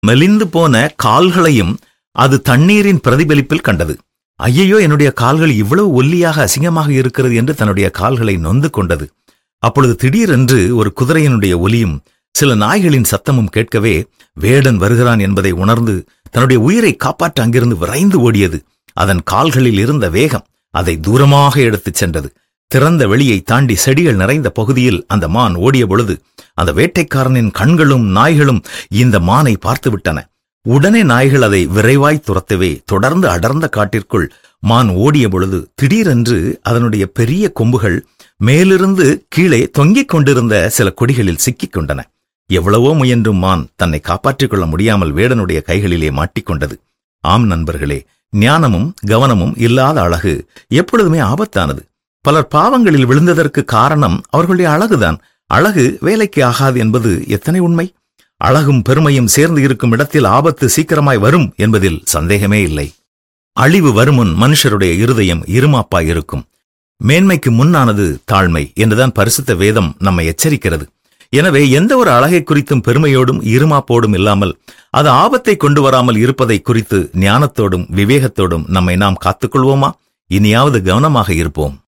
மெலிந்து போன கால்களையும் அது தண்ணீரின் பிரதிபலிப்பில் கண்டது ஐயையோ என்னுடைய கால்கள் இவ்வளவு ஒல்லியாக அசிங்கமாக இருக்கிறது என்று தன்னுடைய கால்களை நொந்து கொண்டது அப்பொழுது திடீரென்று ஒரு குதிரையினுடைய ஒலியும் சில நாய்களின் சத்தமும் கேட்கவே வேடன் வருகிறான் என்பதை உணர்ந்து தன்னுடைய உயிரை காப்பாற்ற அங்கிருந்து விரைந்து ஓடியது அதன் கால்களில் இருந்த வேகம் அதை தூரமாக எடுத்துச் சென்றது திறந்த வெளியை தாண்டி செடிகள் நிறைந்த பகுதியில் அந்த மான் ஓடிய பொழுது அந்த வேட்டைக்காரனின் கண்களும் நாய்களும் இந்த மானை பார்த்துவிட்டன உடனே நாய்கள் அதை விரைவாய் துரத்தவே தொடர்ந்து அடர்ந்த காட்டிற்குள் மான் ஓடிய பொழுது திடீரென்று அதனுடைய பெரிய கொம்புகள் மேலிருந்து கீழே தொங்கிக் கொண்டிருந்த சில கொடிகளில் சிக்கிக் கொண்டன எவ்வளவோ முயன்றும் மான் தன்னை காப்பாற்றிக் கொள்ள முடியாமல் வேடனுடைய கைகளிலே மாட்டிக்கொண்டது ஆம் நண்பர்களே ஞானமும் கவனமும் இல்லாத அழகு எப்பொழுதுமே ஆபத்தானது பலர் பாவங்களில் விழுந்ததற்கு காரணம் அவர்களுடைய அழகுதான் அழகு வேலைக்கு ஆகாது என்பது எத்தனை உண்மை அழகும் பெருமையும் சேர்ந்து இருக்கும் இடத்தில் ஆபத்து சீக்கிரமாய் வரும் என்பதில் சந்தேகமே இல்லை அழிவு வருமுன் மனுஷருடைய இருதயம் இருமாப்பாய் இருக்கும் மேன்மைக்கு முன்னானது தாழ்மை என்றுதான் பரிசுத்த வேதம் நம்மை எச்சரிக்கிறது எனவே எந்த ஒரு அழகை குறித்தும் பெருமையோடும் இருமாப்போடும் இல்லாமல் அது ஆபத்தை கொண்டு வராமல் இருப்பதை குறித்து ஞானத்தோடும் விவேகத்தோடும் நம்மை நாம் காத்துக்கொள்வோமா இனியாவது கவனமாக இருப்போம்